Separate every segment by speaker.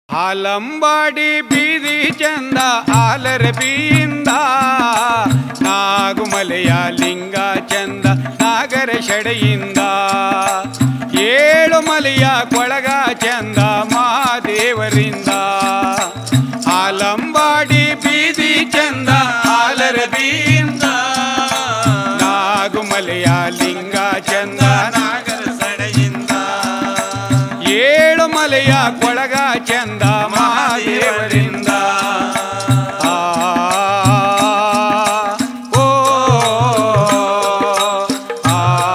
Speaker 1: ಆಲಂಬಾಡಿ ಬೀದಿ ಚಂದ ಆಲರಬಿಯಿಂದ ನಾಗುಮಲೆಯ ಲಿಂಗ ಚಂದ ನಾಗರ ಶಡೆಯಿಂದ ಏಳು ಮಲೆಯ ಕೊಳಗ ಚಂದ ಮಹಾದೇವರಿಂದ ಆಲಂಬಾಡಿ ಬೀದಿ ಚಂದ ಆಲರಬಿಯಿಂದ ನಾಗುಮಲೆಯ ಲಿಂಗ ಚಂದ
Speaker 2: ನಾಗರ ಸಡೆಯಿಂದ
Speaker 1: ಏಳು ಮಲೆಯ ಕೊಳಗ ಚಂದ ಮಹಾದೇವರಿಂದ ಆ, ಓ, ಆ.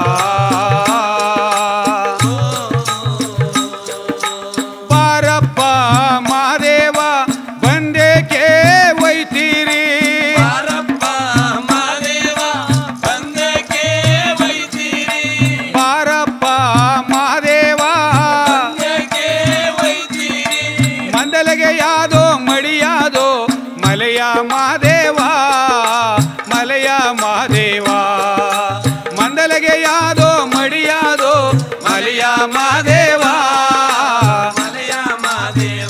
Speaker 1: ಬಾರಪ್ಪ ಮಾದೇವ ಬಂದೇಕೆ ಒಯ್ತೀರಿ
Speaker 2: ಬಾರಪ್ಪ ಮಾದೇವ ಬಂದಕ್ಕೆ ವೈತೀರಿ
Speaker 1: ಬಾರಪ್ಪ ಮಾದೇವ
Speaker 2: ಬಂದಕ್ಕೆ ವೈತೀರಿ
Speaker 1: ಮಂದಲಗೆ ಯಾದೋ ಮಡಿಯಾದೋ ಮಲೆಯ ಮಾದೇವ ಮಲೆಯ ಮಾದೇವ ಮಂದಲಗೆ ಯಾದೋ ಮಡಿಯಾದೋ ಮಲೆಯ ಮಾದೇವ
Speaker 2: ಮಲೆಯ ಮಾದೇವ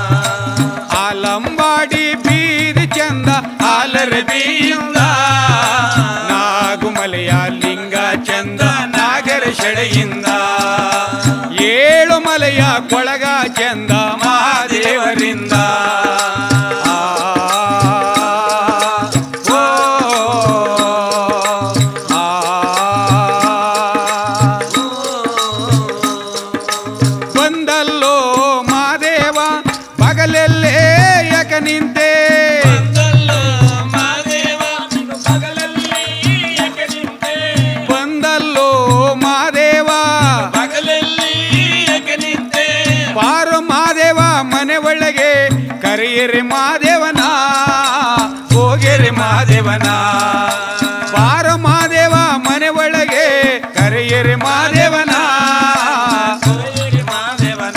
Speaker 1: ಆಲಂಬಾಡಿ ಬೀದಿ ಚಂದ ಆಲರಬಿಯಿಂದ ನಾಗುಮಲೆಯ ಲಿಂಗ ಚಂದ ನಾಗರ ಶಡೆಯಿಂದ ಏಳು ಮಲೆಯ ಕೊಳಗ ಚಂದ ಮಹಾದೇವರಿಂದ ಆ, ಓ, ಆ. ಬಂದಲ್ಲೋ ಮಾದೇವ ಬಗಲಲ್ಲೇ ಯಾಕ ನಿಂತೆ
Speaker 2: ಬಂದಲ್ಲೋ ಮಾದೇವ ಬಗಲಲ್ಲಿ ಏಕೆ ನಿಂತೆ
Speaker 1: ಬಂದಲ್ಲೋ ಮಾದೇವ
Speaker 2: ಬಗಲಲ್ಲಿ ಏಕೆ ನಿಂತೆ
Speaker 1: ಪಾರು ಮಾದೇವ ಮನೆ ಒಳಗೆ ಕರೆಯಿರಿ ಮಾದೇವನ ಹೋಗಿರಿ ಮಾದೇವನ ಪಾರು ಮಾದೇವ ಮನೆ ಒಳಗೆ ಕರೆಯಿರಿ ಮಾದೇವನ
Speaker 2: ಕೋಯಿರಿ ಮಾದೇವನ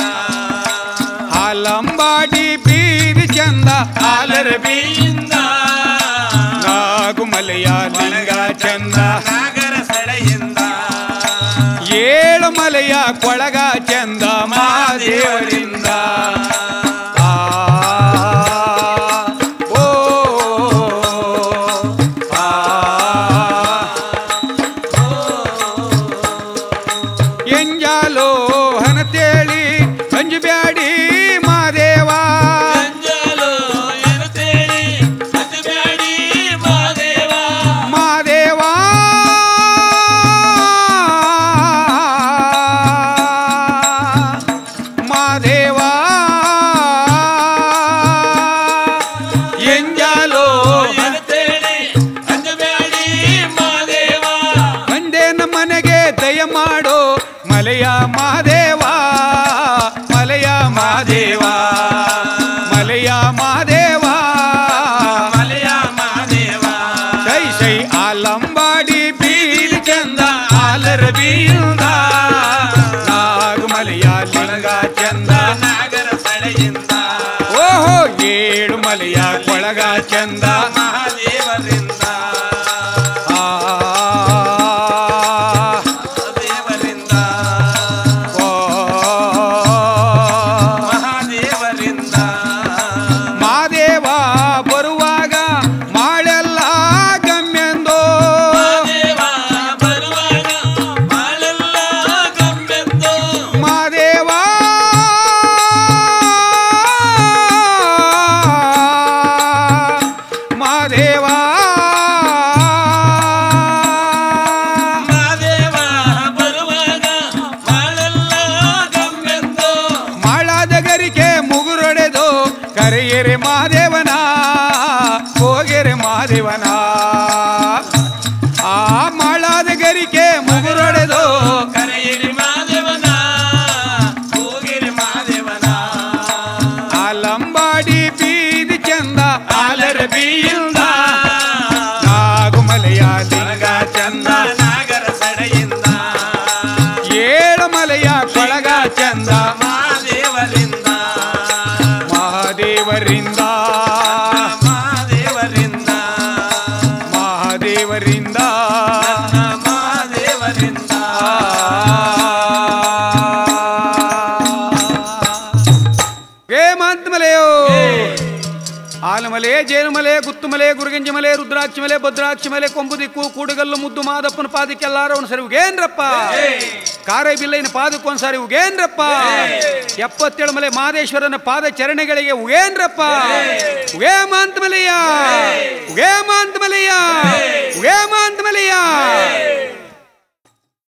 Speaker 1: ಹಾಲಂಬಾಡಿ ಬೀದಿ ಚಂದ ಆಲರಬಿ
Speaker 2: ಇಂದ
Speaker 1: ನಾಗುಮಲೆಯ ಲಿಂಗ ಚಂದ
Speaker 2: ನಾಗರ ಸಡೆಯಿಂದ
Speaker 1: ಏಳು ಮಲೆಯ ಕೊಳಗ ಚಂದ ಮಹಾದೇವರಿಂದ ಆ, ಓ, ಆ. ಎಂಜಾಲೋ ಹನತೇಳಿ ಅಂಜಬ್ಯಾಡಿ ಮಾದೇವ
Speaker 2: ಅಂಜಲು ಎನ್ನುತ್ತೇಳಿ ಅತಿಬ್ಯಾಡಿ ಮಾದೇವ
Speaker 1: ಮಾದೇವ ಮಾದೇವ ಎಂಜಾಲೋ
Speaker 2: ಎನ್ನುತ್ತೇಳಿ ಅಂಜಬ್ಯಾಡಿ ಮಾದೇವ
Speaker 1: ಬಂದೇನ ಮನೆಗೆ ದಯ ಮಾಡೋ ಮಲೆಯ ಮಾದೇವ ಮಲೆಯ ಮಾದೇವ ಮಲೆಯ ಮಾದೇವ
Speaker 2: ಮಲೆಯ ಮಾದೇವ
Speaker 1: ಸೈ ಸೈ ಆಲಂಬಾಡಿ ಬೀದಿ ಚಂದ ಆಲರಬಿಯಿಂದ ನಾಗುಮಲೆಯ ಲಿಂಗ ಚಂದ
Speaker 2: ನಾಗರ ಸಡೆಯಿಂದ
Speaker 1: ಓಹೋ ಏಳು ಮಲೆಯ ಕೊಳಗ ಚಂದ
Speaker 2: ಮಹಾದೇವರಿಂದ
Speaker 1: ಆ,
Speaker 2: ದೇವರಿಂದ
Speaker 1: ಓ,
Speaker 2: ಮಹಾದೇವರಿಂದ
Speaker 1: ಮಾದೇವ ಬರುವಾಗ ಮಾಳೆಲ್ಲ ಗಮ್ಮೆಂದೋ
Speaker 2: ಮಾದೇವ ಬರುವಾಗ ಬಾಳೆಲ್ಲ ಗಮ್ಮೆಂದು
Speaker 1: ಮಾದೇವ ಮಾದೇವ
Speaker 2: ಮಾದೇವ ಬರುವಾಗ ಬಾಳೆಲ್ಲ ಗಮ್ಮೆಂದು
Speaker 1: ಮಾಳಾದಗರಿಕೆ ಮುಗುರೊಡೆದು ಕರೆಯಿರಿ ಮಾದೇವನ ಹೋಗಿರಿ ಮಾದೇವನ ಆ ಮಾಳಾದಗರಿಕೆ ಮುಗುರೊಡೆದು
Speaker 2: ಕರೆಯಿರಿ ಮಾದೇವನ ಹೋಗಿರಿ ಮಾದೇವನ
Speaker 1: ಆಲಂಬಾಡಿ ಬೀದಿ ಚಂದ ಆಲರಬಿಯಿಂದ ನಾಗುಮಲೆಯ ಲಿಂಗ ಚಂದ
Speaker 2: ನಾಗರ ಸಡೆಯಿಂದ
Speaker 1: ಏಳು ಮಲೆಯ ಕೊಳಗ ಚಂದ
Speaker 2: ಮಹಾದೇವರಿಂದ
Speaker 1: ಮಹಾದೇವರಿಂದ
Speaker 2: ಮಹಾದೇವರಿಂದ
Speaker 1: ಮಹಾದೇವರಿಂದ
Speaker 2: ಮಹಾದೇವರಿಂದ
Speaker 1: ಏ ಮಾಂತ ಮಲೆಯೋ ಆಲಮಲೆ ಜೇನುಮಲೆ ಗುತ್ತುಮಲೆ ಗುರುಗಂಜಿ ಮಲೆ ರುದ್ರಾಕ್ಷಿ ಮಲೆ ಭದ್ರಾಕ್ಷಿ ಮಲೆ ಕೊಂಬು ದಿಕ್ಕು ಕೂಡುಗಲ್ಲು ಮುದ್ದು ಮಾದಪ್ಪನ ಪಾದಕ್ಕೆಲ್ಲಾರ ಒಂದು ಸರಿ ಉಗೇನ್ರಪ್ಪ ಕಾರೈ ಬಿಲ್ಲೈನ ಪಾದಕ್ಕೆ ಒಂದು ಸಾರಿ ಉಗೇನ್ರಪ್ಪ ಎಪ್ಪತ್ತೇಳು ಮಲೆ ಮಾದೇಶ್ವರನ ಪಾದ ಚರಣಗಳಿಗೆ ಉಗೇನ್ರಪ್ಪ ಉಗೇ ಮಾಂತ ಮಲೆಯ ಉಗೇ ಮಾಂತ ಮಲೆಯ